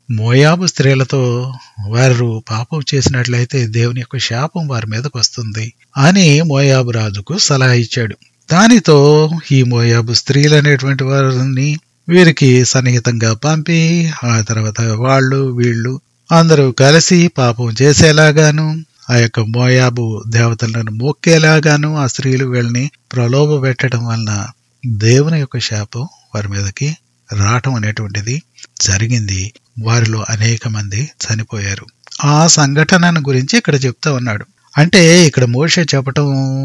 మోయాబు స్త్రీలతో వారు పాపం చేసినట్లయితే దేవుని యొక్క శాపం వారి మీదకు వస్తుంది అని మోయాబు రాజుకు సలహా ఇచ్చాడు దానితో ఈ మోయాబు స్త్రీలు అనేటువంటి వారిని వీరికి సన్నిహితంగా పంపి ఆ తర్వాత వాళ్ళు వీళ్ళు అందరూ కలిసి పాపం చేసేలాగాను ఆ యొక్క మోయాబు దేవతలను మొక్కేలాగాను ఆ స్త్రీలు వీళ్ళని ప్రలోభ పెట్టడం వలన దేవుని యొక్క శాపం వారి మీదకి రావటం అనేటువంటిది జరిగింది వారిలో అనేక మంది చనిపోయారు ఆ సంఘటనను గురించి ఇక్కడ చెప్తా ఉన్నాడు అంటే ఇక్కడ మోషే చెప్పటం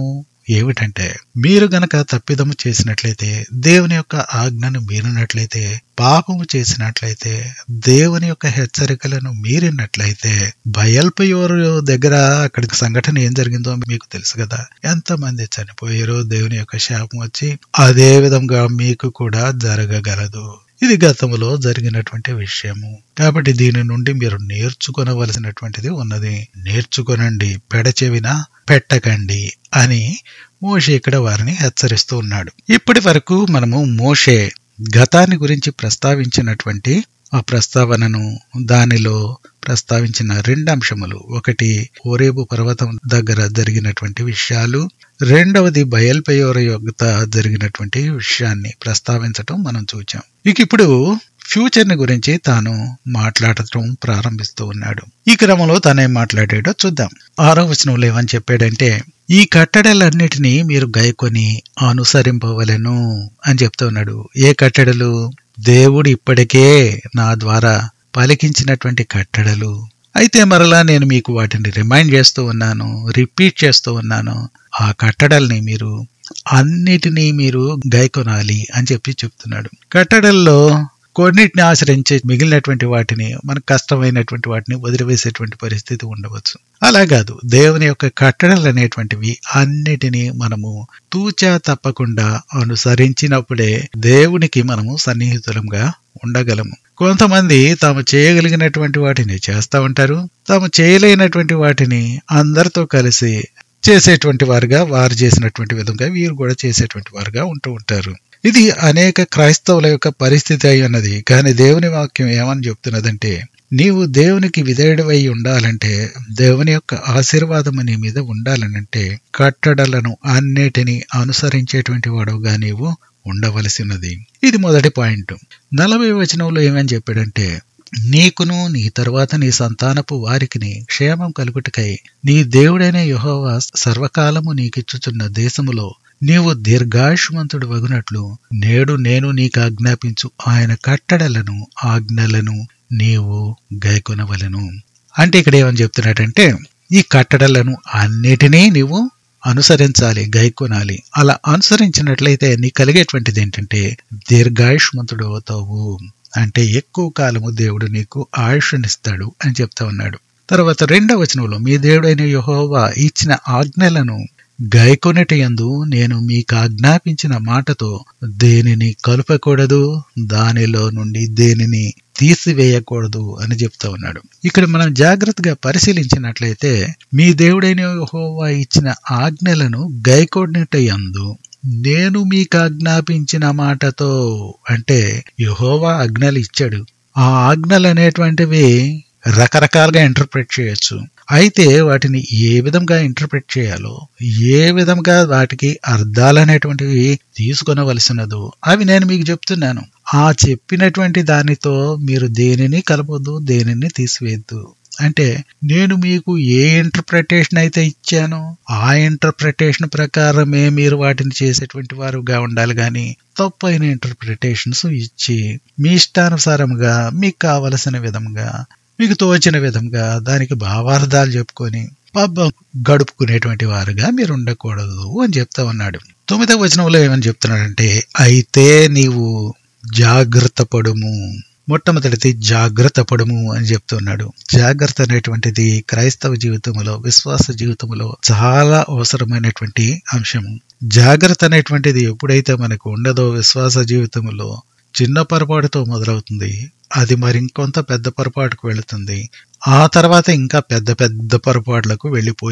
ఏమిటంటే మీరు గనక తప్పిదము చేసినట్లయితే దేవుని యొక్క ఆజ్ఞను మీరినట్లయితే పాపము చేసినట్లయితే దేవుని యొక్క హెచ్చరికలను మీరినట్లయితే బయల్పయోరు దగ్గర అక్కడికి సంఘటన ఏం జరిగిందో మీకు తెలుసు కదా ఎంతమంది చనిపోయారో దేవుని యొక్క శాపం వచ్చి అదే విధంగా మీకు కూడా జరగగలదు ఇది గతంలో జరిగినటువంటి విషయము కాబట్టి దీని నుండి మీరు నేర్చుకొనవలసినటువంటిది ఉన్నది నేర్చుకొనండి పెడచెవిన పెట్టకండి అని మోషే ఇక్కడ వారిని హెచ్చరిస్తూ ఉన్నాడు ఇప్పటి వరకు మనము మోషే గతాన్ని గురించి ప్రస్తావించినటువంటి ఆ ప్రస్తావనను దానిలో ప్రస్తావించిన రెండు అంశములు ఒకటి ఓరేబు పర్వతం దగ్గర జరిగినటువంటి విషయాలు రెండవది బయల్పయోర యొగ్త జరిగినటువంటి విషయాన్ని ప్రస్తావించటం మనం చూచాం ఇక ఇప్పుడు ఫ్యూచర్ ని గురించి తాను మాట్లాడటం ప్రారంభిస్తూ ఉన్నాడు ఈ క్రమంలో తానేం మాట్లాడాడో చూద్దాం ఆరో వచనంలో ఏమని చెప్పాడంటే ఈ కట్టడలన్నిటినీ మీరు గైకొని అనుసరింపవలెను అని చెప్తూ ఉన్నాడు ఏ కట్టడలు దేవుడు ఇప్పటికే నా ద్వారా పలికించినటువంటి కట్టడలు అయితే మరలా నేను మీకు వాటిని రిమైండ్ చేస్తూ ఉన్నాను రిపీట్ చేస్తూ ఉన్నాను ఆ కట్టడల్ని మీరు అన్నిటినీ మీరు గైకొనాలి అని చెప్పి చెప్తున్నాడు కట్టడల్లో కొన్నిటిని ఆశ్రయించే మిగిలినటువంటి వాటిని మనకు కష్టమైనటువంటి వాటిని వదిలివేసేటువంటి పరిస్థితి ఉండవచ్చు అలా కాదు దేవుని యొక్క కట్టడలు అనేటువంటివి అన్నిటినీ మనము తూచా తప్పకుండా అనుసరించినప్పుడే దేవునికి మనము సన్నిహితులంగా ఉండగలము కొంతమంది తాము చేయగలిగినటువంటి వాటిని చేస్తూ ఉంటారు తాము చేయలేనటువంటి వాటిని అందరితో కలిసి చేసేటువంటి వారుగా వారు చేసినటువంటి విధంగా వీరు కూడా చేసేటువంటి వారుగా ఉంటూ ఉంటారు ఇది అనేక క్రైస్తవుల యొక్క పరిస్థితి అయి ఉన్నది కానీ దేవుని వాక్యం ఏమని చెప్తున్నదంటే నీవు దేవునికి విధేయుడవై ఉండాలంటే దేవుని యొక్క ఆశీర్వాదం నీ మీద ఉండాలనంటే కట్టడలను అన్నిటినీ అనుసరించేటువంటి వాడుగా నీవు ఉండవలసినది ఇది మొదటి పాయింట్ నలభై వచనంలో ఏమని చెప్పాడంటే నీకును నీ తరువాత నీ సంతానపు వారికిని క్షేమం కలుగుటకై నీ దేవుడైన యెహోవా సర్వకాలము నీకిచ్చుచున్న దేశములో నీవు దీర్ఘాయుష్మంతుడు వగునట్లు నేడు నేను నీకు ఆజ్ఞాపించు ఆయన కట్టడలను ఆజ్ఞలను నీవు గైకొనవలను అంటే ఇక్కడ ఏమని చెప్తున్నాడంటే ఈ కట్టడలను అన్నిటినీ నీవు అనుసరించాలి గైకొనాలి అలా అనుసరించినట్లయితే నీ కలిగేటువంటిది ఏంటంటే దీర్ఘాయుష్మంతుడు అవుతావు అంటే ఎక్కువ కాలము దేవుడు నీకు ఆయుష్నిస్తాడు అని చెప్తా ఉన్నాడు తర్వాత రెండవ వచనంలో మీ దేవుడైన యహోవా ఇచ్చిన ఆజ్ఞలను గైకొనటి యందు నేను మీకు ఆజ్ఞాపించిన మాటతో దేనిని కలుపకూడదు దానిలో నుండి దేనిని తీసివేయకూడదు అని చెప్తా ఉన్నాడు ఇక్కడ మనం జాగ్రత్తగా పరిశీలించినట్లయితే మీ దేవుడైన యెహోవా ఇచ్చిన ఆజ్ఞలను గైకొనట యందు నేను మీకు ఆజ్ఞాపించిన మాటతో అంటే యహోవా ఆజ్ఞలు ఇచ్చాడు ఆ ఆజ్ఞలు అనేటువంటివి రకరకాలుగా ఇంటర్ప్రిట్ చేయొచ్చు అయితే వాటిని ఏ విధంగా ఇంటర్ప్రిట్ చేయాలో ఏ విధంగా వాటికి అర్థాలు అనేటువంటివి తీసుకొనవలసినదో అవి నేను మీకు చెప్తున్నాను ఆ చెప్పినటువంటి దానితో మీరు దేనిని కలపొద్దు దేనిని తీసివేయద్దు అంటే నేను మీకు ఏ ఇంటర్ప్రిటేషన్ అయితే ఇచ్చానో ఆ ఇంటర్ప్రిటేషన్ ప్రకారమే మీరు వాటిని చేసేటువంటి వారుగా ఉండాలి కానీ తప్పైన ఇంటర్ప్రిటేషన్స్ ఇచ్చి మీ ఇష్టానుసారంగా మీకు కావలసిన విధంగా మీకు తోచిన విధంగా దానికి భావార్థాలు చెప్పుకొని పబ్బం గడుపుకునేటువంటి వారుగా మీరు ఉండకూడదు అని చెప్తా ఉన్నాడు తొమ్మిదవ వచనంలో ఏమని చెప్తున్నాడంటే అయితే నీవు జాగ్రత్త పడుము మొట్టమొదటిది జాగ్రత్త పడుము అని చెప్తున్నాడు జాగ్రత్త అనేటువంటిది క్రైస్తవ జీవితంలో విశ్వాస జీవితంలో చాలా అవసరమైనటువంటి అంశము జాగ్రత్త అనేటువంటిది ఎప్పుడైతే మనకు ఉండదో విశ్వాస జీవితంలో చిన్న పొరపాటుతో మొదలవుతుంది అది మరి ఇంకొంత పెద్ద పొరపాటుకు వెళుతుంది ఆ తర్వాత ఇంకా పెద్ద పెద్ద పొరపాట్లకు వెళ్ళిపోయి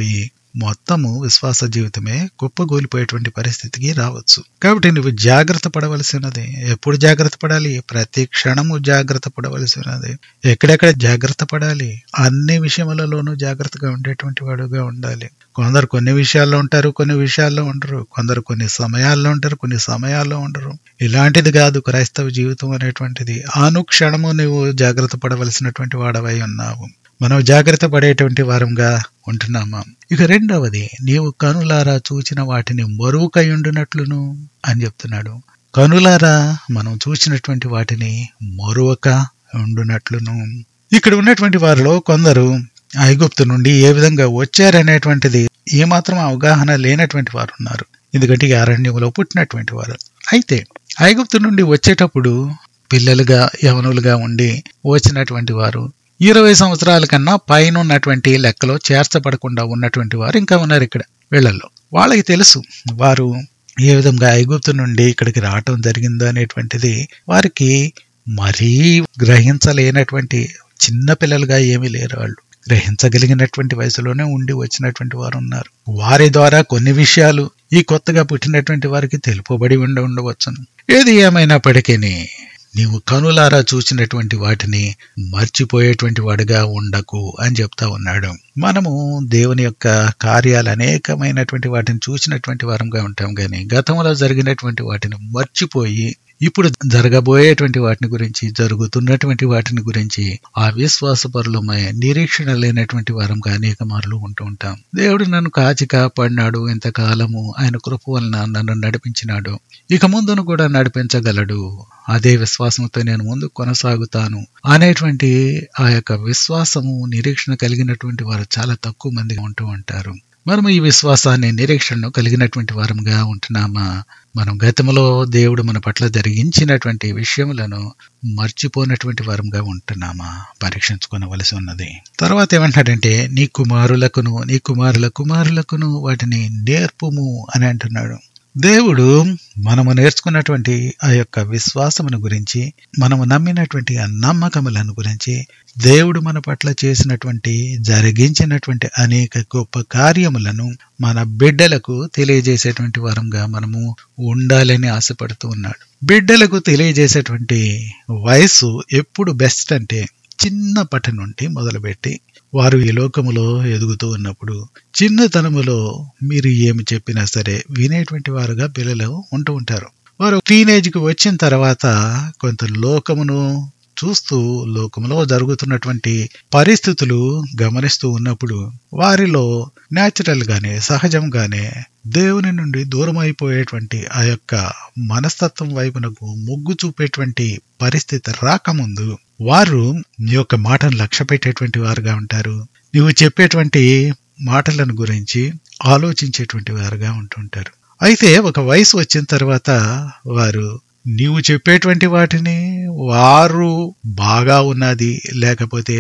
మొత్తము విశ్వాస జీవితమే కుప్పగూలిపోయేటువంటి పరిస్థితికి రావచ్చు కాబట్టి నువ్వు జాగ్రత్త పడవలసినది ఎప్పుడు జాగ్రత్త పడాలి ప్రతి క్షణము జాగ్రత్త పడవలసినది ఎక్కడెక్కడ జాగ్రత్త పడాలి అన్ని విషయములలోనూ జాగ్రత్తగా ఉండేటువంటి వాడుగా ఉండాలి కొందరు కొన్ని విషయాల్లో ఉంటారు కొన్ని విషయాల్లో ఉండరు కొందరు కొన్ని సమయాల్లో ఉంటారు కొన్ని సమయాల్లో ఉండరు ఇలాంటిది కాదు క్రైస్తవ జీవితం అనేటువంటిది అనుక్షణము నువ్వు జాగ్రత్త పడవలసినటువంటి వాడవై ఉన్నావు మనం జాగ్రత్త పడేటువంటి వారంగా ఉంటున్నామా ఇక రెండవది నీవు కనులారా చూచిన వాటిని మరువకయుండునట్లును అని చెప్తున్నాడు కనులారా మనం చూసినటువంటి వాటిని మరువక ఉండునట్లును ఇక్కడ ఉన్నటువంటి వారిలో కొందరు ఐగుప్తు నుండి ఏ విధంగా వచ్చారనేటువంటిది ఏమాత్రం అవగాహన లేనటువంటి వారు ఉన్నారు ఎందుకంటే ఈ అరణ్యంలో పుట్టినటువంటి వారు అయితే ఐగుప్తు నుండి వచ్చేటప్పుడు పిల్లలుగా యవనులుగా ఉండి వచ్చినటువంటి వారు ఇరవై సంవత్సరాల కన్నా పైన ఉన్నటువంటి లెక్కలో చేర్చబడకుండా ఉన్నటువంటి వారు ఇంకా ఉన్నారు ఇక్కడ వీళ్ళల్లో వాళ్ళకి తెలుసు వారు ఏ విధంగా ఐగుప్తు నుండి ఇక్కడికి రావటం జరిగిందో అనేటువంటిది వారికి మరీ గ్రహించలేనటువంటి చిన్న పిల్లలుగా ఏమీ లేరు వాళ్ళు గ్రహించగలిగినటువంటి వయసులోనే ఉండి వచ్చినటువంటి వారు ఉన్నారు వారి ద్వారా కొన్ని విషయాలు ఈ కొత్తగా పుట్టినటువంటి వారికి తెలుపబడి ఉండ ఉండవచ్చును ఏది ఏమైనప్పటికీ నీవు కనులారా చూసినటువంటి వాటిని మర్చిపోయేటువంటి వాడిగా ఉండకు అని చెప్తా ఉన్నాడు మనము దేవుని యొక్క కార్యాలు అనేకమైనటువంటి వాటిని చూసినటువంటి వారంగా ఉంటాం కానీ గతంలో జరిగినటువంటి వాటిని మర్చిపోయి ఇప్పుడు జరగబోయేటువంటి వాటిని గురించి జరుగుతున్నటువంటి వాటిని గురించి ఆ విశ్వాసపరులమై నిరీక్షణ లేనటువంటి వారంగా అనేక మార్లు ఉంటూ ఉంటాం దేవుడు నన్ను కాచి కాపాడినాడు ఇంతకాలము ఆయన కృప వలన నన్ను నడిపించినాడు ఇక ముందును కూడా నడిపించగలడు అదే విశ్వాసంతో నేను ముందు కొనసాగుతాను అనేటువంటి ఆ యొక్క విశ్వాసము నిరీక్షణ కలిగినటువంటి వారు చాలా తక్కువ మంది ఉంటూ ఉంటారు మనము ఈ విశ్వాసాన్ని నిరీక్షణను కలిగినటువంటి వారంగా ఉంటున్నామా మనం గతంలో దేవుడు మన పట్ల జరిగించినటువంటి విషయములను మర్చిపోయినటువంటి వారంగా ఉంటున్నామా పరీక్షించుకోవలసి ఉన్నది తర్వాత ఏమంటాడంటే నీ కుమారులకును నీ కుమారుల కుమారులకును వాటిని నేర్పుము అని అంటున్నాడు దేవుడు మనము నేర్చుకున్నటువంటి ఆ యొక్క విశ్వాసమును గురించి మనము నమ్మినటువంటి ఆ నమ్మకములను గురించి దేవుడు మన పట్ల చేసినటువంటి జరిగించినటువంటి అనేక గొప్ప కార్యములను మన బిడ్డలకు తెలియజేసేటువంటి వారంగా మనము ఉండాలని ఆశపడుతూ ఉన్నాడు బిడ్డలకు తెలియజేసేటువంటి వయసు ఎప్పుడు బెస్ట్ అంటే చిన్నప్పటి నుండి మొదలుపెట్టి వారు ఈ లోకములో ఎదుగుతూ ఉన్నప్పుడు చిన్నతనములో మీరు ఏమి చెప్పినా సరే వినేటువంటి వారుగా పిల్లలు ఉంటూ ఉంటారు వారు టీనేజ్కి వచ్చిన తర్వాత కొంత లోకమును చూస్తూ లోకంలో జరుగుతున్నటువంటి పరిస్థితులు గమనిస్తూ ఉన్నప్పుడు వారిలో న్యాచురల్ గానే సహజంగానే దేవుని నుండి దూరం అయిపోయేటువంటి ఆ యొక్క మనస్తత్వం వైపునకు మొగ్గు చూపేటువంటి పరిస్థితి రాకముందు వారు నీ యొక్క మాటను లక్ష్య పెట్టేటువంటి వారుగా ఉంటారు నువ్వు చెప్పేటువంటి మాటలను గురించి ఆలోచించేటువంటి వారుగా ఉంటుంటారు అయితే ఒక వయసు వచ్చిన తర్వాత వారు నీవు చెప్పేటువంటి వాటిని వారు బాగా ఉన్నది లేకపోతే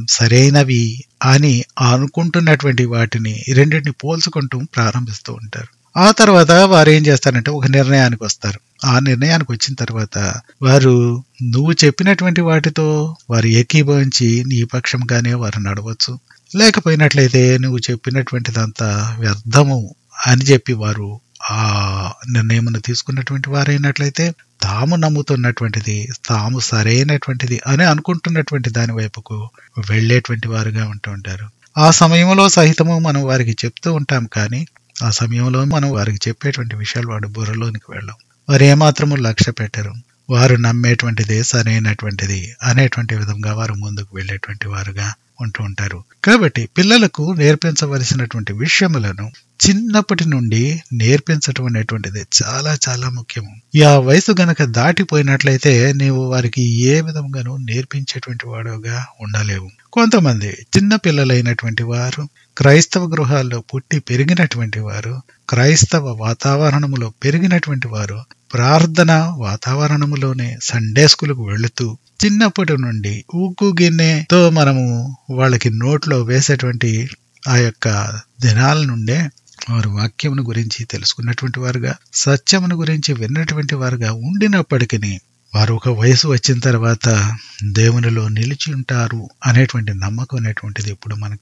సరైనవి అని అనుకుంటున్నటువంటి వాటిని రెండింటిని పోల్చుకుంటూ ప్రారంభిస్తూ ఉంటారు ఆ తర్వాత వారు ఏం చేస్తారంటే ఒక నిర్ణయానికి వస్తారు ఆ నిర్ణయానికి వచ్చిన తర్వాత వారు నువ్వు చెప్పినటువంటి వాటితో వారు ఏకీభవించి నీ పక్షంగానే వారు నడవచ్చు లేకపోయినట్లయితే నువ్వు చెప్పినటువంటిదంతా వ్యర్థము అని చెప్పి వారు ఆ నిర్ణయమును తీసుకున్నటువంటి వారైనట్లయితే తాము నమ్ముతున్నటువంటిది తాము సరైనటువంటిది అని అనుకుంటున్నటువంటి దాని వైపుకు వెళ్ళేటువంటి వారుగా ఉంటూ ఉంటారు ఆ సమయంలో సహితము మనం వారికి చెప్తూ ఉంటాం కానీ ఆ సమయంలో మనం వారికి చెప్పేటువంటి విషయాలు వాడు బుర్రలోనికి వెళ్ళం వారు ఏమాత్రము లక్ష్య పెట్టరు వారు నమ్మేటువంటిదే సరైనటువంటిది అనేటువంటి విధంగా వారు ముందుకు వెళ్ళేటువంటి వారుగా ఉంటూ ఉంటారు కాబట్టి పిల్లలకు నేర్పించవలసినటువంటి విషయములను చిన్నప్పటి నుండి నేర్పించటం అనేటువంటిది చాలా చాలా ముఖ్యము ఈ ఆ వయసు గనక దాటిపోయినట్లయితే నీవు వారికి ఏ విధంగానూ నేర్పించేటువంటి వాడుగా ఉండలేవు కొంతమంది చిన్న పిల్లలైనటువంటి వారు క్రైస్తవ గృహాల్లో పుట్టి పెరిగినటువంటి వారు క్రైస్తవ వాతావరణములో పెరిగినటువంటి వారు ప్రార్థన వాతావరణములోనే సండే స్కూల్కు వెళుతూ చిన్నప్పటి నుండి ఉగ్గు గిన్నెతో మనము వాళ్ళకి నోట్లో వేసేటువంటి ఆ యొక్క దినాల నుండే వారు వాక్యమును గురించి తెలుసుకున్నటువంటి వారుగా సత్యమును గురించి విన్నటువంటి వారుగా ఉండినప్పటికీ వారు ఒక వయసు వచ్చిన తర్వాత దేవునిలో నిలిచి ఉంటారు అనేటువంటి నమ్మకం అనేటువంటిది ఇప్పుడు మనకి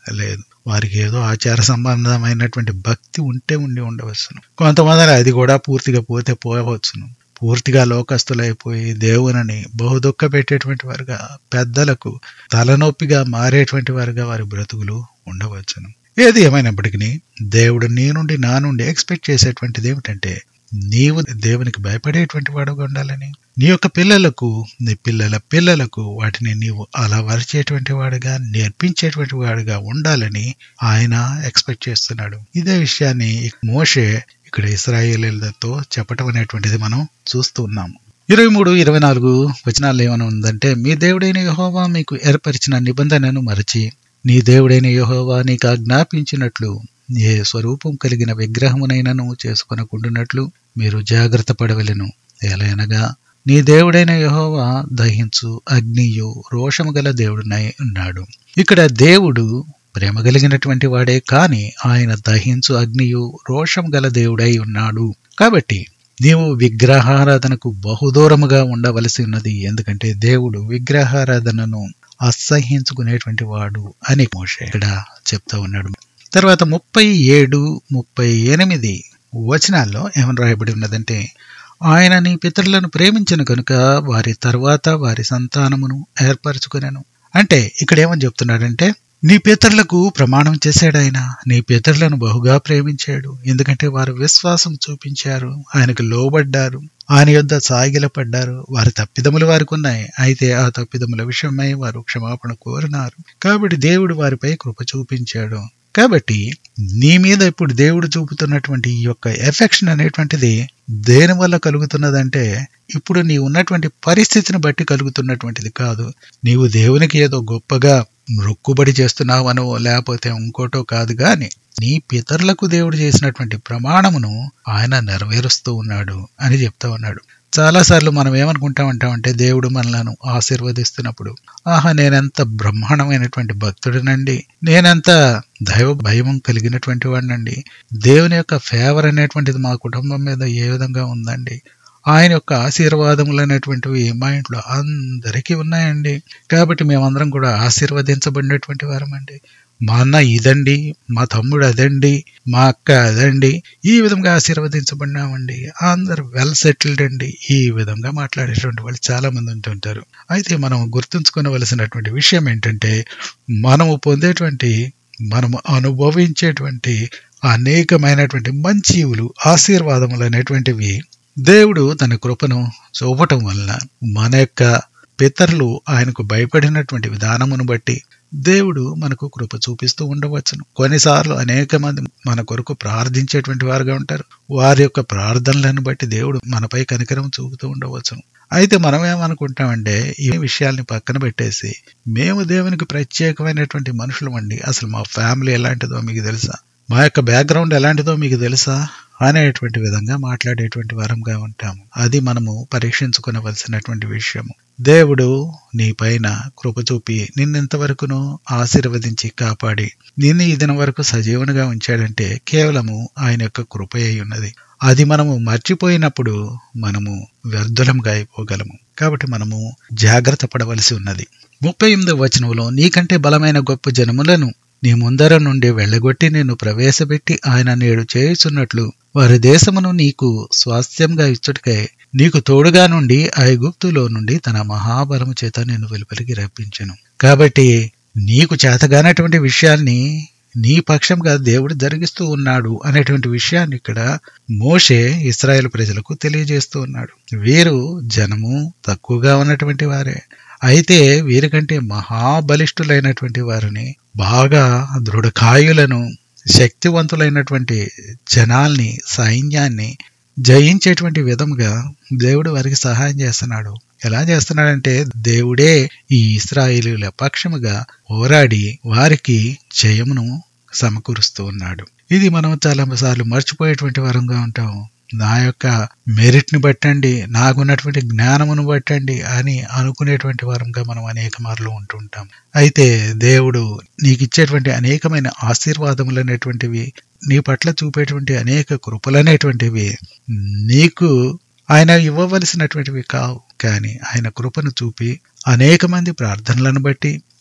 లేదు వారికి ఏదో ఆచార సంబంధమైనటువంటి భక్తి ఉంటే ఉండి ఉండవచ్చును కొంతమంది అది కూడా పూర్తిగా పోతే పోవచ్చును పూర్తిగా లోకస్తులైపోయి దేవునని బహుదుఃఖ పెట్టేటువంటి వారుగా పెద్దలకు తలనొప్పిగా మారేటువంటి వారుగా వారి బ్రతుకులు ఉండవచ్చును ఏది ఏమైనప్పటికీ దేవుడు నీ నుండి నా నుండి ఎక్స్పెక్ట్ చేసేటువంటిది ఏమిటంటే నీవు దేవునికి భయపడేటువంటి వాడుగా ఉండాలని నీ యొక్క పిల్లలకు నీ పిల్లల పిల్లలకు వాటిని నీవు అలా వరిచేటువంటి వాడుగా నేర్పించేటువంటి వాడుగా ఉండాలని ఆయన ఎక్స్పెక్ట్ చేస్తున్నాడు ఇదే విషయాన్ని మోషే ఇక్కడ ఇస్రాయేలీలతో చెప్పటం అనేటువంటిది మనం చూస్తూ ఉన్నాము ఇరవై మూడు ఇరవై నాలుగు వచనాలు ఏమైనా ఉందంటే మీ దేవుడైన యహోవా మీకు ఏర్పరిచిన నిబంధనను మరచి నీ దేవుడైన యహోవా నీకు ఆజ్ఞాపించినట్లు ఏ స్వరూపం కలిగిన విగ్రహమునైనను చేసుకొనకుండునట్లు మీరు జాగ్రత్త పడవలెను ఎలయనగా నీ దేవుడైన యహోవా దహించు అగ్నియు రోషము గల దేవుడునై ఉన్నాడు ఇక్కడ దేవుడు ప్రేమ కలిగినటువంటి వాడే కాని ఆయన దహించు అగ్నియు రోషం గల దేవుడై ఉన్నాడు కాబట్టి నీవు విగ్రహారాధనకు బహుదూరముగా ఉండవలసి ఉన్నది ఎందుకంటే దేవుడు విగ్రహారాధనను అసహించుకునేటువంటి వాడు అని మోషే ఇక్కడ చెప్తా ఉన్నాడు తర్వాత ముప్పై ఏడు ముప్పై ఎనిమిది వచనాల్లో ఏమని రాయబడి ఉన్నదంటే ఆయన నీ పితరులను ప్రేమించను కనుక వారి తర్వాత వారి సంతానమును ఏర్పరచుకునేను అంటే ఇక్కడ ఏమని చెప్తున్నాడంటే నీ పితరులకు ప్రమాణం చేశాడు ఆయన నీ పితరులను బహుగా ప్రేమించాడు ఎందుకంటే వారు విశ్వాసం చూపించారు ఆయనకు లోబడ్డారు ఆయన యొద్ద సాగిలపడ్డారు వారి తప్పిదములు వారికి ఉన్నాయి అయితే ఆ తప్పిదముల విషయమై వారు క్షమాపణ కోరినారు కాబట్టి దేవుడు వారిపై కృప చూపించాడు కాబట్టి నీ మీద ఇప్పుడు దేవుడు చూపుతున్నటువంటి ఈ యొక్క ఎఫెక్షన్ అనేటువంటిది దేని వల్ల కలుగుతున్నదంటే ఇప్పుడు నీ ఉన్నటువంటి పరిస్థితిని బట్టి కలుగుతున్నటువంటిది కాదు నీవు దేవునికి ఏదో గొప్పగా మొక్కుబడి చేస్తున్నావనో లేకపోతే ఇంకోటో కాదు గాని నీ పితరులకు దేవుడు చేసినటువంటి ప్రమాణమును ఆయన నెరవేరుస్తూ ఉన్నాడు అని చెప్తా ఉన్నాడు చాలాసార్లు మనం ఏమనుకుంటా ఉంటామంటే దేవుడు మనలను ఆశీర్వదిస్తున్నప్పుడు ఆహా నేనెంత బ్రహ్మాండమైనటువంటి భక్తుడినండి నేనెంత దైవ భయం కలిగినటువంటి వాడినండి దేవుని యొక్క ఫేవర్ అనేటువంటిది మా కుటుంబం మీద ఏ విధంగా ఉందండి ఆయన యొక్క ఆశీర్వాదములు అనేటువంటివి మా ఇంట్లో అందరికీ ఉన్నాయండి కాబట్టి మేమందరం కూడా ఆశీర్వదించబడినటువంటి వారమండి మా అన్న ఇదండి మా తమ్ముడు అదండి మా అక్క అదండి ఈ విధంగా ఆశీర్వదించబడినామండి అందరు వెల్ సెటిల్డ్ అండి ఈ విధంగా మాట్లాడేటువంటి వాళ్ళు చాలా మంది ఉంటుంటారు అయితే మనం గుర్తుంచుకోవలసినటువంటి విషయం ఏంటంటే మనము పొందేటువంటి మనము అనుభవించేటువంటి అనేకమైనటువంటి మంచివులు ఆశీర్వాదములు అనేటువంటివి దేవుడు తన కృపను చూపటం వలన మన యొక్క పితరులు ఆయనకు భయపడినటువంటి విధానమును బట్టి దేవుడు మనకు కృప చూపిస్తూ ఉండవచ్చును కొన్నిసార్లు అనేక మంది మన కొరకు ప్రార్థించేటువంటి వారుగా ఉంటారు వారి యొక్క ప్రార్థనలను బట్టి దేవుడు మనపై కనికరం చూపుతూ ఉండవచ్చును అయితే మనం ఏమనుకుంటామంటే ఈ విషయాల్ని పక్కన పెట్టేసి మేము దేవునికి ప్రత్యేకమైనటువంటి మనుషులమండి అసలు మా ఫ్యామిలీ ఎలాంటిదో మీకు తెలుసా మా యొక్క బ్యాక్గ్రౌండ్ ఎలాంటిదో మీకు తెలుసా అనేటువంటి విధంగా మాట్లాడేటువంటి వారంగా ఉంటాము అది మనము పరీక్షించుకునవలసినటువంటి విషయము దేవుడు నీ పైన కృప చూపి నిన్నెంతవరకును ఆశీర్వదించి కాపాడి నిన్ను ఈ దినం వరకు సజీవనగా ఉంచాడంటే కేవలము ఆయన యొక్క కృప అయి ఉన్నది అది మనము మర్చిపోయినప్పుడు మనము వ్యర్థులంగా అయిపోగలము కాబట్టి మనము జాగ్రత్త పడవలసి ఉన్నది ముప్పై ఎనిమిదో వచనంలో నీకంటే బలమైన గొప్ప జనములను నీ ముందర నుండి వెళ్ళగొట్టి నేను ప్రవేశపెట్టి ఆయన నేడు చేయుచున్నట్లు వారి దేశమును నీకు స్వాస్థ్యంగా ఇచ్చుటకై నీకు తోడుగా నుండి ఐగుప్తులో నుండి తన మహాబలము చేత నేను వెలుపలికి రప్పించను కాబట్టి నీకు చేతగానటువంటి విషయాల్ని నీ పక్షంగా దేవుడు జరిగిస్తూ ఉన్నాడు అనేటువంటి విషయాన్ని ఇక్కడ మోషే ఇస్రాయేల్ ప్రజలకు తెలియజేస్తూ ఉన్నాడు వీరు జనము తక్కువగా ఉన్నటువంటి వారే అయితే వీరికంటే మహాబలిష్ఠులైనటువంటి వారిని బాగా దృఢకాయులను శక్తివంతులైనటువంటి జనాల్ని సైన్యాన్ని జయించేటువంటి విధముగా దేవుడు వారికి సహాయం చేస్తున్నాడు ఎలా చేస్తున్నాడంటే దేవుడే ఈ ఇస్రాయేలీల పక్షముగా పోరాడి వారికి జయమును సమకూరుస్తూ ఉన్నాడు ఇది మనం చాలా సార్లు మర్చిపోయేటువంటి వారంగా ఉంటాం నా యొక్క మెరిట్ ని బట్టండి నాకున్నటువంటి జ్ఞానమును బట్టండి అని అనుకునేటువంటి వారంగా మనం అనేక మార్లు ఉంటుంటాం అయితే దేవుడు నీకు ఇచ్చేటువంటి అనేకమైన ఆశీర్వాదములు అనేటువంటివి నీ పట్ల చూపేటువంటి అనేక కృపలనేటువంటివి నీకు ఆయన ఇవ్వవలసినటువంటివి కావు కానీ ఆయన కృపను చూపి అనేక మంది ప్రార్థనలను బట్టి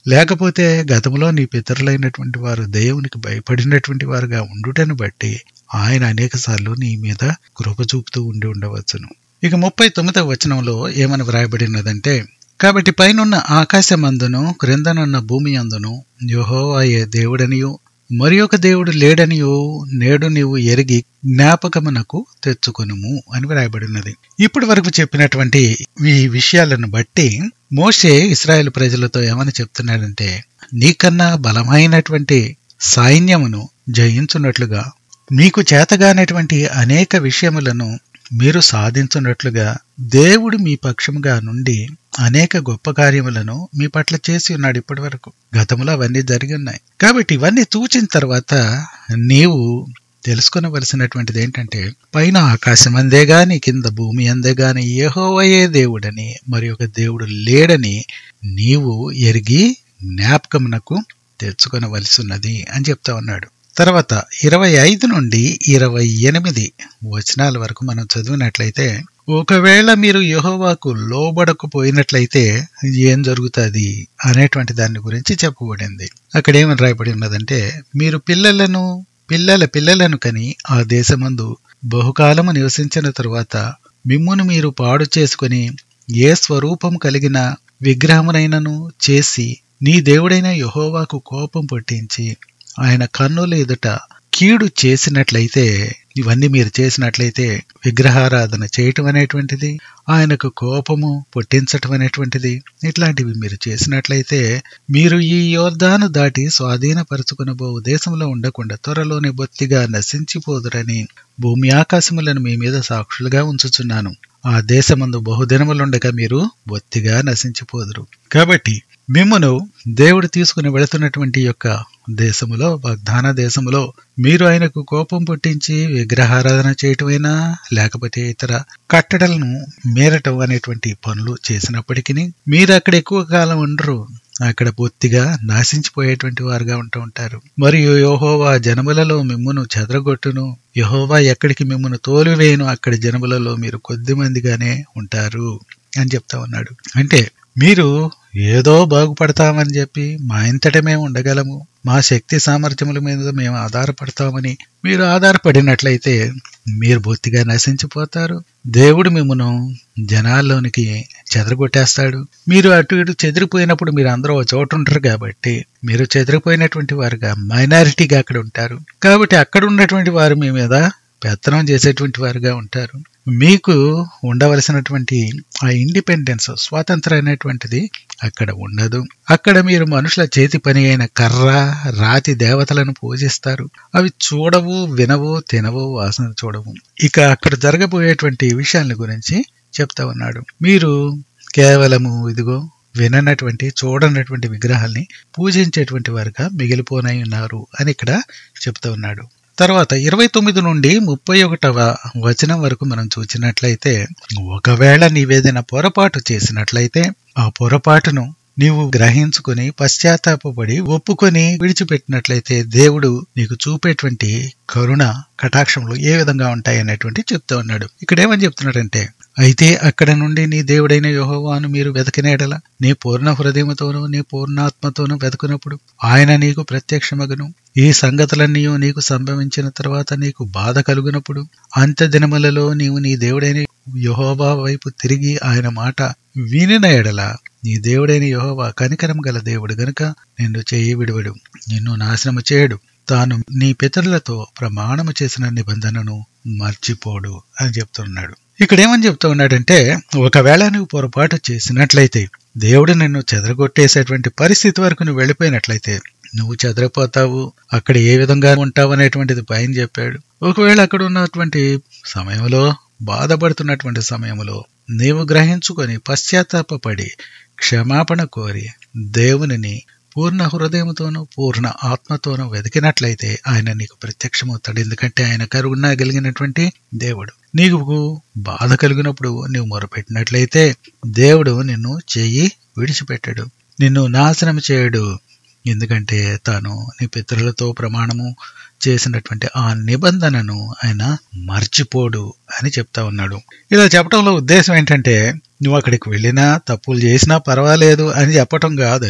లేకపోతే గతంలో నీ పితరులైనటువంటి వారు దేవునికి భయపడినటువంటి వారుగా ఉండుటను బట్టి ఆయన అనేకసార్లు నీ మీద కృప చూపుతూ ఉండి ఉండవచ్చును ఇక ముప్పై తొమ్మిదవ వచనంలో ఏమని వ్రాయబడినదంటే కాబట్టి పైనున్న ఆకాశమందును క్రిందనున్న భూమి అందును యెహోవాయే దేవుడనియు మరి ఒక దేవుడు లేడనియు నేడు నీవు ఎరిగి జ్ఞాపకమునకు తెచ్చుకొనుము అని వ్రాయబడినది ఇప్పటి వరకు చెప్పినటువంటి ఈ విషయాలను బట్టి మోషే ఇస్రాయేల్ ప్రజలతో ఏమని చెప్తున్నాడంటే నీకన్నా బలమైనటువంటి సైన్యమును జయించున్నట్లుగా మీకు చేతగానటువంటి అనేక విషయములను మీరు సాధించున్నట్లుగా దేవుడు మీ పక్షముగా నుండి అనేక గొప్ప కార్యములను మీ పట్ల చేసి ఉన్నాడు ఇప్పటి వరకు గతంలో అవన్నీ జరిగి ఉన్నాయి కాబట్టి ఇవన్నీ చూచిన తర్వాత నీవు తెలుసుకొనవలసినటువంటిది ఏంటంటే పైన ఆకాశం అందే గాని కింద భూమి అందే గాని యెహోవయే దేవుడని మరి ఒక దేవుడు లేడని నీవు ఎరిగి జ్ఞాపకమునకు తెచ్చుకొనవలసి ఉన్నది అని చెప్తా ఉన్నాడు తర్వాత ఇరవై ఐదు నుండి ఇరవై ఎనిమిది వచనాల వరకు మనం చదివినట్లయితే ఒకవేళ మీరు యహోవాకు లోబడకపోయినట్లయితే ఏం జరుగుతుంది అనేటువంటి దాని గురించి చెప్పబడింది అక్కడ ఏమని రాయబడి ఉన్నదంటే మీరు పిల్లలను పిల్లల పిల్లలను కని ఆ దేశమందు బహుకాలము నివసించిన తరువాత మిమ్మును మీరు పాడు చేసుకుని ఏ స్వరూపం కలిగిన విగ్రహమునైనను చేసి నీ దేవుడైన యహోవాకు కోపం పుట్టించి ఆయన కన్నుల ఎదుట కీడు చేసినట్లయితే ఇవన్నీ మీరు చేసినట్లయితే విగ్రహారాధన చేయటం అనేటువంటిది ఆయనకు కోపము పుట్టించటం అనేటువంటిది ఇట్లాంటివి మీరు చేసినట్లయితే మీరు ఈ యోర్ధాను దాటి స్వాధీనపరుచుకునబో దేశంలో ఉండకుండా త్వరలోనే బొత్తిగా నశించిపోదురని భూమి ఆకాశములను మీ మీద సాక్షులుగా ఉంచుచున్నాను ఆ దేశమందు బహుదినములుండగా మీరు బొత్తిగా నశించిపోదురు కాబట్టి మిమ్మను దేవుడు తీసుకుని వెళుతున్నటువంటి యొక్క దేశములో వాగ్దాన దేశములో మీరు ఆయనకు కోపం పుట్టించి విగ్రహారాధన చేయటమైనా లేకపోతే ఇతర కట్టడలను మేరటం అనేటువంటి పనులు చేసినప్పటికీ మీరు అక్కడ ఎక్కువ కాలం ఉండరు అక్కడ పూర్తిగా నాశించిపోయేటువంటి వారుగా ఉంటూ ఉంటారు మరియు యహోవా జనములలో మిమ్మును చెదరగొట్టును యహోవా ఎక్కడికి మిమ్మును తోలివేయను అక్కడి జనములలో మీరు కొద్ది మందిగానే ఉంటారు అని చెప్తా ఉన్నాడు అంటే మీరు ఏదో బాగుపడతామని చెప్పి మా ఇంతట మేము ఉండగలము మా శక్తి సామర్థ్యముల మీద మేము ఆధారపడతామని మీరు ఆధారపడినట్లయితే మీరు బొత్తిగా నశించిపోతారు దేవుడు మిమ్మను జనాల్లోనికి చెదరగొట్టేస్తాడు మీరు అటు ఇటు చెదిరిపోయినప్పుడు మీరు అందరూ ఒక చోట ఉంటారు కాబట్టి మీరు చెదిరిపోయినటువంటి వారుగా మైనారిటీగా అక్కడ ఉంటారు కాబట్టి అక్కడ ఉన్నటువంటి వారు మీ మీద పెత్తనం చేసేటువంటి వారుగా ఉంటారు మీకు ఉండవలసినటువంటి ఆ ఇండిపెండెన్స్ స్వాతంత్రం అనేటువంటిది అక్కడ ఉండదు అక్కడ మీరు మనుషుల చేతి పని అయిన కర్ర రాతి దేవతలను పూజిస్తారు అవి చూడవు వినవు తినవు వాసన చూడవు ఇక అక్కడ జరగబోయేటువంటి విషయాల గురించి చెప్తా ఉన్నాడు మీరు కేవలము ఇదిగో విననటువంటి చూడనటువంటి విగ్రహాల్ని పూజించేటువంటి వారుగా మిగిలిపోనై ఉన్నారు అని ఇక్కడ చెప్తా ఉన్నాడు తర్వాత ఇరవై తొమ్మిది నుండి ముప్పై ఒకటవ వచనం వరకు మనం చూసినట్లయితే ఒకవేళ నీవేదైనా పొరపాటు చేసినట్లయితే ఆ పొరపాటును నీవు గ్రహించుకుని పశ్చాత్తాపడి ఒప్పుకొని విడిచిపెట్టినట్లయితే దేవుడు నీకు చూపేటువంటి కరుణ కటాక్షములు ఏ విధంగా ఉంటాయి అనేటువంటి చెప్తా ఉన్నాడు ఇక్కడ ఏమని చెప్తున్నాడంటే అయితే అక్కడ నుండి నీ దేవుడైన యహోవాను మీరు వెతకినేడల నీ పూర్ణ హృదయముతోనూ నీ పూర్ణాత్మతోనూ వెతుకున్నప్పుడు ఆయన నీకు ప్రత్యక్షమగును ఈ సంగతులన్నీ నీకు సంభవించిన తర్వాత నీకు బాధ కలుగునప్పుడు అంత్య దినములలో నీవు నీ దేవుడైన యహోవా వైపు తిరిగి ఆయన మాట వినిన ఎడల నీ దేవుడైన యహోవా కనికరం గల దేవుడు గనుక నిన్ను చేయి విడువడు నిన్ను నాశనము చేయడు తాను నీ పితరులతో ప్రమాణము చేసిన నిబంధనను మర్చిపోడు అని చెప్తున్నాడు ఇక్కడ ఏమని చెప్తా ఉన్నాడంటే ఒకవేళ నువ్వు పొరపాటు చేసినట్లయితే దేవుడు నిన్ను చెదరగొట్టేసేటువంటి పరిస్థితి వరకు నువ్వు వెళ్ళిపోయినట్లయితే నువ్వు చెదరిపోతావు అక్కడ ఏ విధంగా ఉంటావు అనేటువంటిది పైన చెప్పాడు ఒకవేళ అక్కడ ఉన్నటువంటి సమయంలో బాధపడుతున్నటువంటి సమయంలో నీవు గ్రహించుకొని పశ్చాత్తాపడి క్షమాపణ కోరి దేవునిని పూర్ణ హృదయంతోనూ పూర్ణ ఆత్మతోనూ వెతికినట్లయితే ఆయన నీకు ప్రత్యక్షమవుతాడు ఎందుకంటే ఆయన కరుణ కలిగినటువంటి దేవుడు నీకు బాధ కలిగినప్పుడు నీవు మొరపెట్టినట్లయితే దేవుడు నిన్ను చెయ్యి విడిచిపెట్టాడు నిన్ను నాశనం చేయడు ఎందుకంటే తాను నీ పితరులతో ప్రమాణము చేసినటువంటి ఆ నిబంధనను ఆయన మర్చిపోడు అని చెప్తా ఉన్నాడు ఇలా చెప్పడంలో ఉద్దేశం ఏంటంటే నువ్వు అక్కడికి వెళ్ళినా తప్పులు చేసినా పర్వాలేదు అని చెప్పటం కాదు అది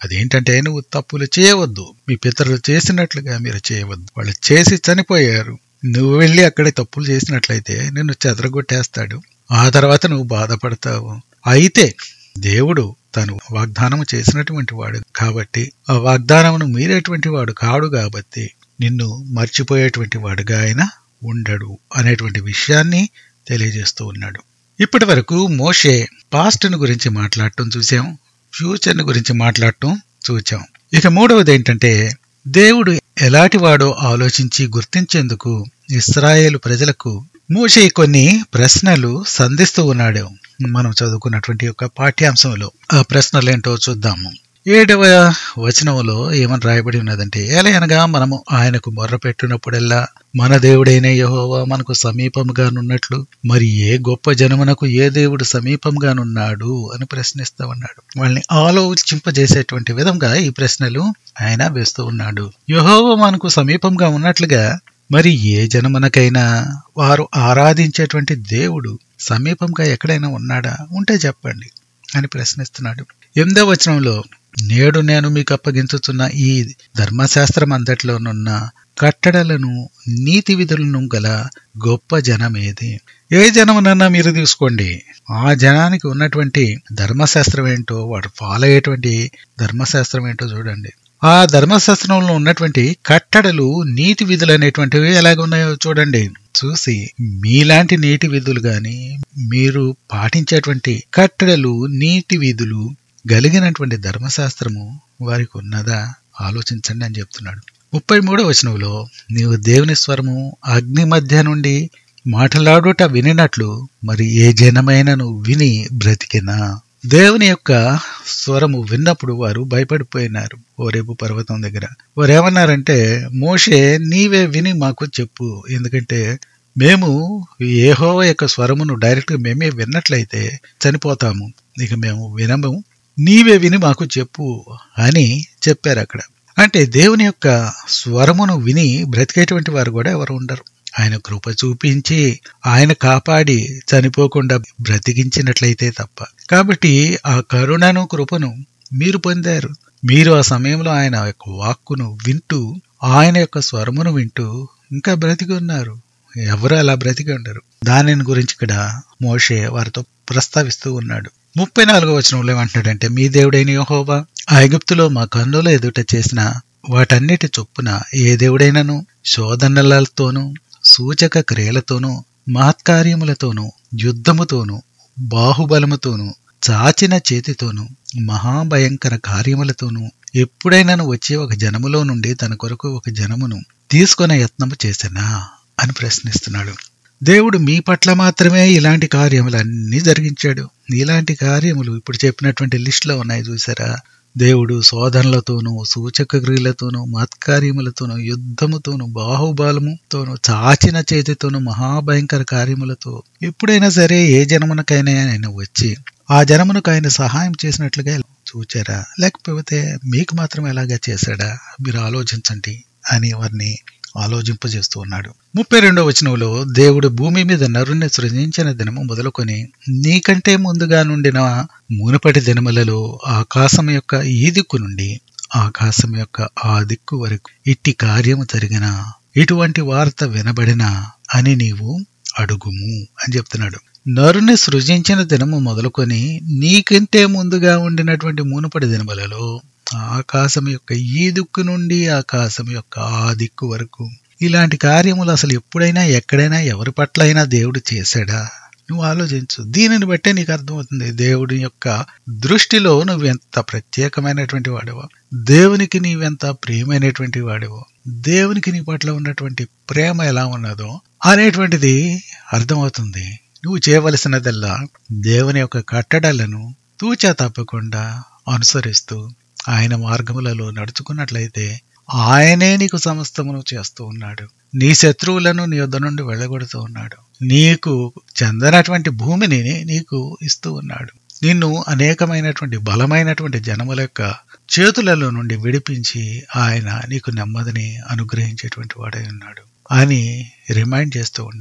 అదేంటంటే నువ్వు తప్పులు చేయవద్దు మీ పితరులు చేసినట్లుగా మీరు చేయవద్దు వాళ్ళు చేసి చనిపోయారు నువ్వు వెళ్ళి అక్కడ తప్పులు చేసినట్లయితే నిన్ను చెదరగొట్టేస్తాడు ఆ తర్వాత నువ్వు బాధపడతావు అయితే దేవుడు తను వాగ్దానం చేసినటువంటి వాడు కాబట్టి ఆ వాగ్దానమును మీరేటువంటి వాడు కాడు కాబట్టి నిన్ను మర్చిపోయేటువంటి వాడుగా ఆయన ఉండడు అనేటువంటి విషయాన్ని తెలియజేస్తూ ఉన్నాడు ఇప్పటి వరకు మోషే పాస్ట్ను గురించి మాట్లాడటం చూసాం ఫ్యూచర్ని గురించి మాట్లాడటం చూచాం ఇక మూడవది ఏంటంటే దేవుడు ఎలాంటి వాడో ఆలోచించి గుర్తించేందుకు ఇస్రాయేలు ప్రజలకు మోషే కొన్ని ప్రశ్నలు సంధిస్తూ ఉన్నాడు మనం చదువుకున్నటువంటి యొక్క పాఠ్యాంశంలో ఆ ప్రశ్నలు ఏంటో చూద్దాము ఏడవ వచనంలో ఏమని రాయబడి ఉన్నదంటే ఎలయనగా మనము ఆయనకు మొర్ర పెట్టినప్పుడల్లా మన దేవుడైన యహోవా మనకు సమీపంగానున్నట్లు మరి ఏ గొప్ప జనమునకు ఏ దేవుడు సమీపంగానున్నాడు అని ప్రశ్నిస్తా ఉన్నాడు వాళ్ళని ఆలోచింపజేసేటువంటి విధంగా ఈ ప్రశ్నలు ఆయన వేస్తూ ఉన్నాడు యహోవా మనకు సమీపంగా ఉన్నట్లుగా మరి ఏ జనమునకైనా వారు ఆరాధించేటువంటి దేవుడు సమీపంగా ఎక్కడైనా ఉన్నాడా ఉంటే చెప్పండి అని ప్రశ్నిస్తున్నాడు ఎనిమిదవ వచనంలో నేడు నేను మీకు అప్పగించుతున్న ఈ ధర్మశాస్త్రం అంతట్లోనున్న కట్టడలను నీతి విధులను గల గొప్ప జనమేది ఏ జనమునన్నా మీరు తీసుకోండి ఆ జనానికి ఉన్నటువంటి ధర్మశాస్త్రం ఏంటో వాడు ఫాలో అయ్యేటువంటి ధర్మశాస్త్రం ఏంటో చూడండి ఆ ధర్మశాస్త్రంలో ఉన్నటువంటి కట్టడలు నీతి విధులు అనేటువంటివి ఎలాగ ఉన్నాయో చూడండి చూసి మీలాంటి నీటి విధులు గాని మీరు పాటించేటువంటి కట్టడలు నీతి విధులు కలిగినటువంటి ధర్మశాస్త్రము వారికి ఉన్నదా ఆలోచించండి అని చెప్తున్నాడు ముప్పై మూడో వచనంలో నీవు దేవుని స్వరము అగ్ని మధ్య నుండి మాట్లాడుట వినినట్లు మరి ఏ జనమైనను విని బ్రతికినా దేవుని యొక్క స్వరము విన్నప్పుడు వారు భయపడిపోయినారు ఓరేపు పర్వతం దగ్గర వారు ఏమన్నారంటే మోషే నీవే విని మాకు చెప్పు ఎందుకంటే మేము ఏహోవ యొక్క స్వరమును డైరెక్ట్గా మేమే విన్నట్లయితే చనిపోతాము ఇక మేము వినము నీవే విని మాకు చెప్పు అని చెప్పారు అక్కడ అంటే దేవుని యొక్క స్వరమును విని బ్రతికేటువంటి వారు కూడా ఎవరు ఉండరు ఆయన కృప చూపించి ఆయన కాపాడి చనిపోకుండా బ్రతికించినట్లయితే తప్ప కాబట్టి ఆ కరుణను కృపను మీరు పొందారు మీరు ఆ సమయంలో ఆయన యొక్క వాక్కును వింటూ ఆయన యొక్క స్వరమును వింటూ ఇంకా బ్రతికి ఉన్నారు ఎవరు అలా బ్రతికి ఉండరు దానిని గురించి ఇక్కడ మోషే వారితో ప్రస్తావిస్తూ ఉన్నాడు ముప్పై నాలుగో వచనంలో ఏమంటున్నాడంటే మీ దేవుడైన యహోవా ఆ ఐగుప్తులో మా కన్నుల ఎదుట చేసిన వాటన్నిటి చొప్పున ఏ దేవుడైనను శోధనలతోనూ సూచక క్రియలతోనూ మహత్కార్యములతోనూ యుద్ధముతోనూ బాహుబలముతోనూ చాచిన చేతితోనూ మహాభయంకర కార్యములతోనూ ఎప్పుడైనాను వచ్చే ఒక జనములో నుండి తన కొరకు ఒక జనమును తీసుకునే యత్నము చేసినా అని ప్రశ్నిస్తున్నాడు దేవుడు మీ పట్ల మాత్రమే ఇలాంటి కార్యములన్నీ జరిగించాడు ఇలాంటి కార్యములు ఇప్పుడు చెప్పినటువంటి లిస్టులో ఉన్నాయి చూసారా దేవుడు శోధనలతోనూ సూచక క్రియలతోనూ మత్కార్యములతోనూ యుద్ధముతోనూ బాహుబలముతోనూ చాచిన చేతితోనూ మహాభయంకర కార్యములతో ఎప్పుడైనా సరే ఏ జనమునకైనా ఆయన వచ్చి ఆ జనమునకు ఆయన సహాయం చేసినట్లుగా చూచారా లేకపోతే మీకు మాత్రం ఎలాగా చేశాడా మీరు ఆలోచించండి అని వారిని ఆలోచింపజేస్తూ ఉన్నాడు ముప్పై రెండో వచనంలో దేవుడు భూమి మీద నరుని సృజించిన దినము మొదలుకొని నీకంటే ముందుగా నుండిన మునుపటి దినములలో ఆకాశం యొక్క ఈ దిక్కు నుండి ఆకాశం యొక్క ఆ దిక్కు వరకు ఇట్టి కార్యము జరిగిన ఇటువంటి వార్త వినబడిన అని నీవు అడుగుము అని చెప్తున్నాడు నరుని సృజించిన దినము మొదలుకొని నీకంటే ముందుగా ఉండినటువంటి మునుపటి దినములలో ఆకాశం యొక్క ఈ దిక్కు నుండి ఆకాశం యొక్క ఆ దిక్కు వరకు ఇలాంటి కార్యములు అసలు ఎప్పుడైనా ఎక్కడైనా ఎవరి పట్ల అయినా దేవుడు చేశాడా నువ్వు ఆలోచించు దీనిని బట్టే నీకు అర్థమవుతుంది దేవుడి యొక్క దృష్టిలో నువ్వెంత ప్రత్యేకమైనటువంటి వాడివో దేవునికి నీవెంత ప్రియమైనటువంటి వాడివో దేవునికి నీ పట్ల ఉన్నటువంటి ప్రేమ ఎలా ఉన్నదో అనేటువంటిది అర్థమవుతుంది నువ్వు చేయవలసినదల్లా దేవుని యొక్క కట్టడలను తూచా తప్పకుండా అనుసరిస్తూ ఆయన మార్గములలో నడుచుకున్నట్లయితే ఆయనే నీకు సమస్తమును చేస్తూ ఉన్నాడు నీ శత్రువులను నీ యొద్ద నుండి వెళ్ళగొడుతూ ఉన్నాడు నీకు చెందనటువంటి భూమిని నీకు ఇస్తూ ఉన్నాడు నిన్ను అనేకమైనటువంటి బలమైనటువంటి జనముల యొక్క చేతులలో నుండి విడిపించి ఆయన నీకు నెమ్మదిని అనుగ్రహించేటువంటి వాడై ఉన్నాడు అని రిమైండ్ చేస్తూ ఉన్నాడు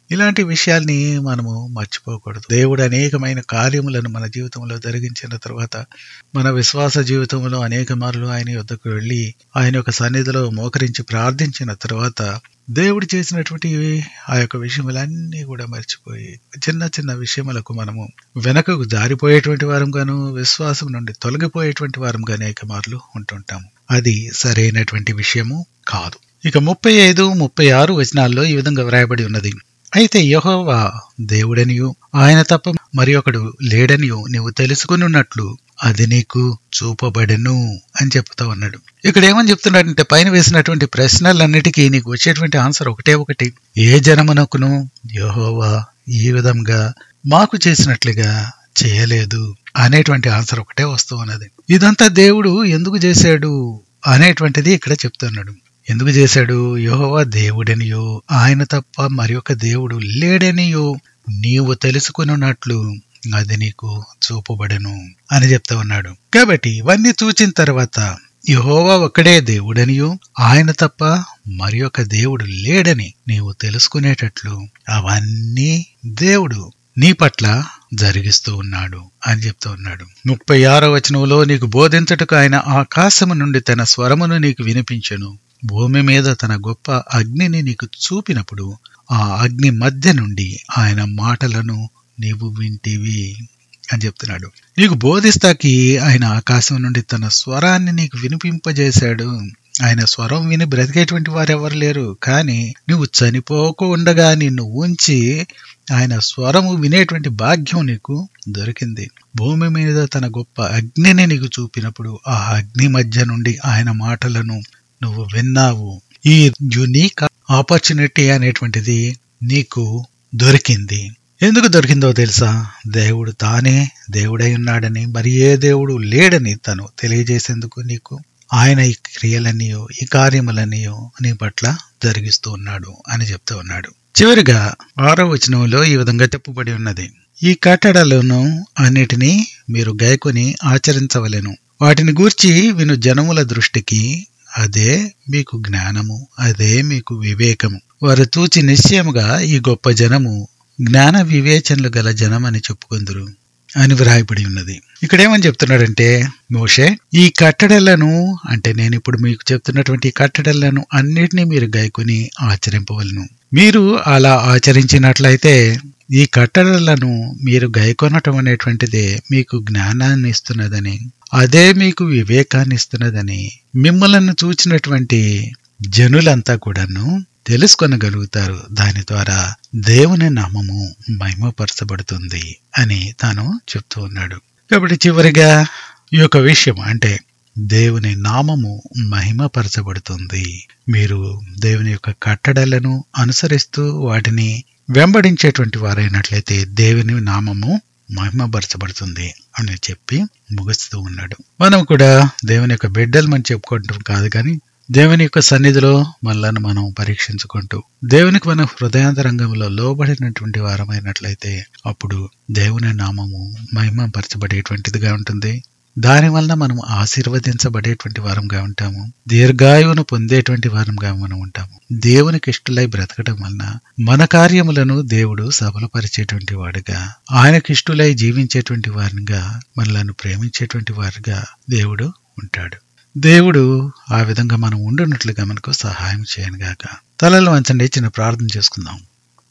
ఇలాంటి విషయాల్ని మనము మర్చిపోకూడదు దేవుడు అనేకమైన కార్యములను మన జీవితంలో జరిగించిన తర్వాత మన విశ్వాస జీవితంలో అనేక మార్లు ఆయన యొద్దకు వెళ్ళి ఆయన యొక్క సన్నిధిలో మోకరించి ప్రార్థించిన తర్వాత దేవుడు చేసినటువంటి ఆ యొక్క విషయములన్నీ కూడా మర్చిపోయి చిన్న చిన్న విషయములకు మనము వెనకకు జారిపోయేటువంటి వారంగాను విశ్వాసం నుండి తొలగిపోయేటువంటి వారంగా అనేక మార్లు ఉంటుంటాము అది సరైనటువంటి విషయము కాదు ఇక ముప్పై ఐదు ముప్పై ఆరు వచనాల్లో ఈ విధంగా వ్రాయబడి ఉన్నది అయితే యహోవా దేవుడనియు ఆయన తప్ప మరి ఒకడు లేడనియు నీవు తెలుసుకున్నట్లు అది నీకు చూపబడెను అని చెప్తా ఉన్నాడు ఇక్కడ ఏమని చెప్తున్నాడంటే పైన వేసినటువంటి ప్రశ్నలన్నిటికీ నీకు వచ్చేటువంటి ఆన్సర్ ఒకటే ఒకటి ఏ జనమునకును యహోవా ఈ విధంగా మాకు చేసినట్లుగా చేయలేదు అనేటువంటి ఆన్సర్ ఒకటే వస్తూ ఉన్నది ఇదంతా దేవుడు ఎందుకు చేశాడు అనేటువంటిది ఇక్కడ చెప్తున్నాడు ఎందుకు చేశాడు యహోవా దేవుడనియో ఆయన తప్ప మరి ఒక దేవుడు లేడనియో నీవు తెలుసుకున్నట్లు అది నీకు చూపబడను అని చెప్తా ఉన్నాడు కాబట్టి ఇవన్నీ చూచిన తర్వాత యహోవా ఒక్కడే దేవుడనియో ఆయన తప్ప మరి ఒక దేవుడు లేడని నీవు తెలుసుకునేటట్లు అవన్నీ దేవుడు నీ పట్ల జరిగిస్తూ ఉన్నాడు అని చెప్తూ ఉన్నాడు ముప్పై ఆరో వచనంలో నీకు బోధించటకు ఆయన ఆకాశము నుండి తన స్వరమును నీకు వినిపించెను భూమి మీద తన గొప్ప అగ్నిని నీకు చూపినప్పుడు ఆ అగ్ని మధ్య నుండి ఆయన మాటలను నీవు వింటివి అని చెప్తున్నాడు నీకు బోధిస్తాకి ఆయన ఆకాశం నుండి తన స్వరాన్ని నీకు వినిపింపజేశాడు ఆయన స్వరం విని బ్రతికేటువంటి వారెవరు లేరు కానీ నువ్వు చనిపోకుండా నిన్ను ఉంచి ఆయన స్వరము వినేటువంటి భాగ్యం నీకు దొరికింది భూమి మీద తన గొప్ప అగ్నిని నీకు చూపినప్పుడు ఆ అగ్ని మధ్య నుండి ఆయన మాటలను నువ్వు విన్నావు ఈ యునీక్ ఆపర్చునిటీ అనేటువంటిది నీకు దొరికింది ఎందుకు దొరికిందో తెలుసా దేవుడు తానే దేవుడై ఉన్నాడని మరి ఏ దేవుడు లేడని తను తెలియజేసేందుకు నీకు ఆయన ఈ క్రియలన్నీయో ఈ కార్యములన్నీయో నీ పట్ల జరిగిస్తూ ఉన్నాడు అని చెప్తూ ఉన్నాడు చివరిగా ఆరో వచనంలో ఈ విధంగా చెప్పబడి ఉన్నది ఈ కట్టడలను అన్నిటినీ మీరు గాయకొని ఆచరించవలెను వాటిని గూర్చి విను జనముల దృష్టికి అదే మీకు జ్ఞానము అదే మీకు వివేకము వారు తూచి నిశ్చయముగా ఈ గొప్ప జనము జ్ఞాన వివేచనలు గల జనమని చెప్పుకుందరు అని వ్రాయబడి ఉన్నది ఇక్కడ ఏమని చెప్తున్నాడంటే మోషే ఈ కట్టడలను అంటే నేను ఇప్పుడు మీకు చెప్తున్నటువంటి ఈ కట్టడలను అన్నిటినీ మీరు గాయకొని ఆచరింపవలను మీరు అలా ఆచరించినట్లయితే ఈ కట్టడలను మీరు గైకొనటం అనేటువంటిదే మీకు జ్ఞానాన్ని ఇస్తున్నదని అదే మీకు వివేకాన్ని ఇస్తున్నదని మిమ్మలను చూచినటువంటి జనులంతా కూడాను తెలుసుకొనగలుగుతారు దాని ద్వారా దేవుని నామము మహిమపరచబడుతుంది అని తాను చెప్తూ ఉన్నాడు కాబట్టి చివరిగా ఈ యొక్క విషయం అంటే దేవుని నామము మహిమపరచబడుతుంది మీరు దేవుని యొక్క కట్టడలను అనుసరిస్తూ వాటిని వెంబడించేటువంటి వారైనట్లయితే దేవుని నామము మహిమపరచబడుతుంది అని చెప్పి ముగిస్తూ ఉన్నాడు మనం కూడా దేవుని యొక్క బిడ్డలు మనం చెప్పుకుంటాం కాదు కానీ దేవుని యొక్క సన్నిధిలో మనలను మనం పరీక్షించుకుంటూ దేవునికి మన హృదయాంతరంగంలో లోబడినటువంటి వారమైనట్లయితే అప్పుడు దేవుని నామము మహిమపరచబడేటువంటిదిగా ఉంటుంది దాని వలన మనం ఆశీర్వదించబడేటువంటి వారంగా ఉంటాము దీర్ఘాయువును పొందేటువంటి వారంగా మనం ఉంటాము దేవునికి ఇష్టలై బ్రతకడం వలన మన కార్యములను దేవుడు సఫలపరిచేటువంటి వాడుగా ఆయనకి ఇష్టలై జీవించేటువంటి వారిగా మనలను ప్రేమించేటువంటి వారుగా దేవుడు ఉంటాడు దేవుడు ఆ విధంగా మనం ఉండున్నట్లుగా మనకు సహాయం చేయను గాక తలలు వంచండి చిన్న ప్రార్థన చేసుకుందాం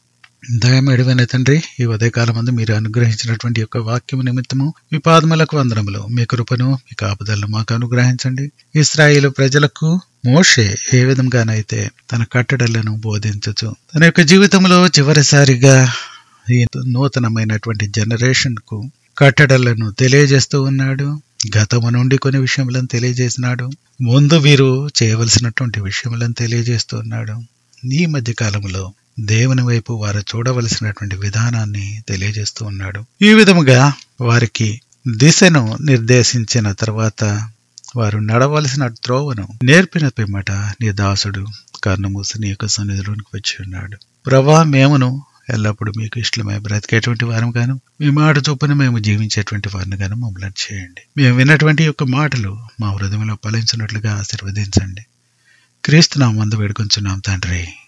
దయమేడివైన తండ్రి ఈ ఉదయకాలం మందు మీరు అనుగ్రహించినటువంటి యొక్క వాక్యము నిమిత్తము మీ పాదములకు వందనములు మీ కృపను మీ కాపుదలను మాకు అనుగ్రహించండి ఇస్రాయేలు ప్రజలకు మోషే ఏ విధంగానైతే తన కట్టడలను బోధించచ్చు తన యొక్క జీవితంలో చివరిసారిగా ఈ నూతనమైనటువంటి జనరేషన్ కు కట్టడలను తెలియజేస్తూ ఉన్నాడు గతము నుండి కొన్ని విషయములను తెలియజేసినాడు ముందు వీరు చేయవలసినటువంటి విషయములను తెలియజేస్తూ ఉన్నాడు ఈ మధ్య కాలంలో దేవుని వైపు వారు చూడవలసినటువంటి విధానాన్ని తెలియజేస్తూ ఉన్నాడు ఈ విధముగా వారికి దిశను నిర్దేశించిన తర్వాత వారు నడవలసిన త్రోవను నేర్పిన పిమ్మట నీ దాసుడు కర్ణమూసి నీ యొక్క సన్నిధిలోనికి వచ్చి ఉన్నాడు ప్రభా మేమును ఎల్లప్పుడూ మీకు ఇష్టమై బ్రతికేటువంటి వారం గాను మీ మాట చొప్పున మేము జీవించేటువంటి వారిని గాను మమ్మల్ని చేయండి మేము విన్నటువంటి యొక్క మాటలు మా హృదయంలో ఫలించినట్లుగా ఆశీర్వదించండి క్రీస్తు నా మందు వేడుకొంచున్నాం తండ్రి